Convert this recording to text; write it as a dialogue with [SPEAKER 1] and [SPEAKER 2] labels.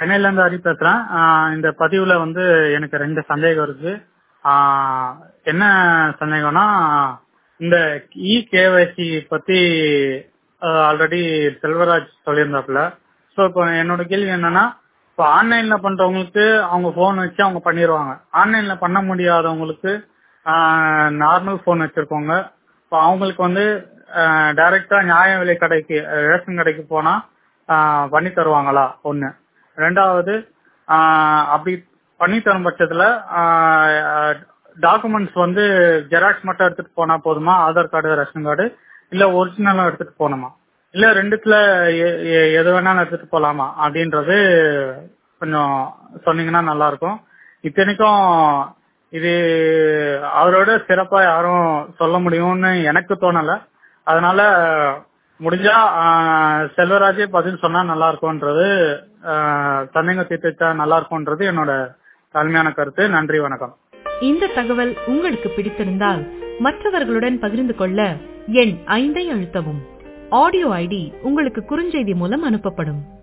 [SPEAKER 1] சென்னையில இருந்து ஹரி பேசுறேன் ஆஹ் இந்த பதிவுல வந்து எனக்கு ரெண்டு சந்தேகம் இருக்கு ஆஹ் என்ன சந்தேகம்னா இந்த இ கேவைசி பத்தி ஆல்ரெடி செல்வராஜ் சொல்லியிருந்தாப்புல ஸோ இப்போ என்னோட கேள்வி என்னன்னா இப்போ ஆன்லைன்ல பண்றவங்களுக்கு அவங்க போன் வச்சு அவங்க பண்ணிடுவாங்க ஆன்லைன்ல பண்ண முடியாதவங்களுக்கு நார்மல் போன் வச்சிருக்கவங்க இப்போ அவங்களுக்கு வந்து டைரக்டா நியாய விலை கடைக்கு ரேஷன் கடைக்கு போனா ஆஹ் பண்ணி தருவாங்களா ஒண்ணு ரெண்டாவது ஆஹ் அப்படி பண்ணி தரும் பட்சத்துல டாக்குமெண்ட்ஸ் வந்து ஜெராக்ஸ் மட்டும் எடுத்துட்டு போனா போதுமா ஆதார் கார்டு ரேஷன் கார்டு இல்ல ஒரிஜினலும் எடுத்துட்டு போகணுமா இல்ல ரெண்டுத்துல எ- எ- எது வேணாலும் எடுத்துட்டு போலாமா அப்படின்றது கொஞ்சம் சொன்னீங்கன்னா நல்லா இருக்கும் இத்தனைக்கும் இது அவரோட சிறப்பா யாரும் சொல்ல முடியும்னு எனக்கு தோணல அதனால முடிஞ்சா ஆஹ், செல்வராஜே பதில் சொன்னா நல்லா இருக்கும்ன்றது ஆஹ், சந்தேகம் தீர்த்துச்சா நல்லா இருக்கும்ன்றது என்னோட தாழ்மையான கருத்து நன்றி வணக்கம்
[SPEAKER 2] இந்த தகவல் உங்களுக்கு பிடித்திருந்தால் மற்றவர்களுடன் பகிர்ந்து கொள்ள எண் ஐந்தை அழுத்தவும் ஆடியோ ஐடி உங்களுக்கு குறுஞ்செய்தி மூலம் அனுப்பப்படும்